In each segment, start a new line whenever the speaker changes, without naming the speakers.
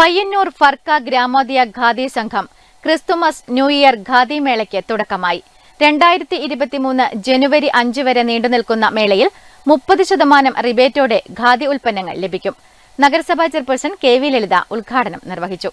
പയ്യന്നൂർ ഫർക്ക ഗ്രാമോദയ ഖാദി സംഘം Christmas new year khadi മേളയ്ക്ക് തുടക്കമായി രണ്ടായിരത്തി ഇരുപത്തിമൂന്ന് ജനുവരി അഞ്ച് വരെ നീണ്ടുനിൽക്കുന്ന മേളയിൽ മുപ്പത് ശതമാനം റിബേറ്റോടെ ഖാദി ഉൽപ്പന്നങ്ങൾ ലഭിക്കും നഗരസഭാ ചെയർപേഴ്സൺ കെ വി ലളിത ഉദ്ഘാടനം നിർവഹിച്ചു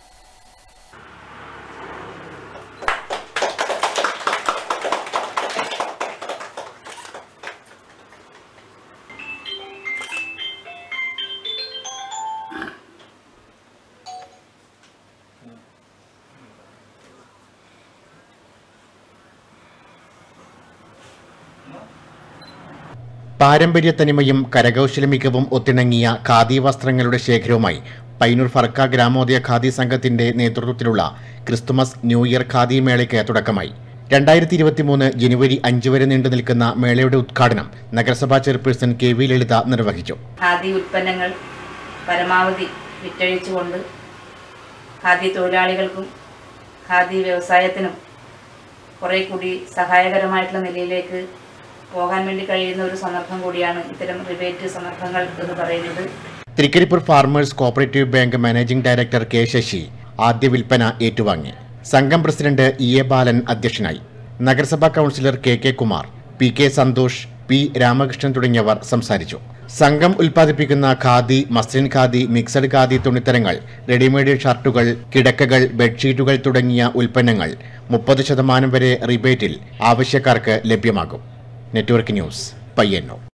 പാരമ്പര്യ തനിമയും കരകൗശല മികവും ഒത്തിണങ്ങിയ ഖാദി വസ്ത്രങ്ങളുടെ ശേഖരവുമായി പൈനൂർ ഫർക്ക ഗ്രാമോദയ ഖാദി സംഘത്തിന്റെ നേതൃത്വത്തിലുള്ള ക്രിസ്തുമസ് ന്യൂ ഇയർ ഖാദി മേളയ്ക്ക് തുടക്കമായി രണ്ടായിരത്തി ഇരുപത്തിമൂന്ന് ജനുവരി അഞ്ച് വരെ നീണ്ടു നിൽക്കുന്ന മേളയുടെ ഉദ്ഘാടനം നഗരസഭാ ചെയർപേഴ്സൺ കെ വി ലളിത നിർവഹിച്ചു
ഖാദി ഉൽപ്പന്നങ്ങൾ പരമാവധി വിറ്റഴിച്ചുകൊണ്ട് ഖാദി തൊഴിലാളികൾക്കും ഖാദി വ്യവസായത്തിനും കുറേ കൂടി സഹായകരമായിട്ടുള്ള നിലയിലേക്ക് പോകാൻ വേണ്ടി കഴിയുന്ന ഒരു സന്ദർഭം കൂടിയാണ് ഇത്തരം റിബേറ്റ് സന്ദർഭങ്ങൾ എന്ന് പറയുന്നത്
Trikaripur farmers cooperative bank managing director K Sasi ആദ്യ വിൽപ്പന ഏറ്റുവാങ്ങി സംഘം പ്രസിഡന്റ് ഇ എ ബാലൻ അധ്യക്ഷനായി നഗരസഭാ councillor K K Kumar P K Santhosh P Ramakrishnan തുടങ്ങിയവർ സംസാരിച്ചു സംഘം ഉൽപ്പാദിപ്പിക്കുന്ന ഖാദി മസ്ലിൻ ഖാദി മിക്സഡ് ഖാദി തുണിത്തരങ്ങൾ റെഡിമെയ്ഡ് ഷർട്ടുകൾ കിടക്കകൾ ബെഡ്ഷീറ്റുകൾ തുടങ്ങിയ ഉൽപ്പന്നങ്ങൾ മുപ്പത് ശതമാനം വരെ റിബേറ്റിൽ ആവശ്യക്കാർക്ക് ലഭ്യമാകും നെറ്റ്വർക്ക് ന്യൂസ് പയ്യന്നൂർ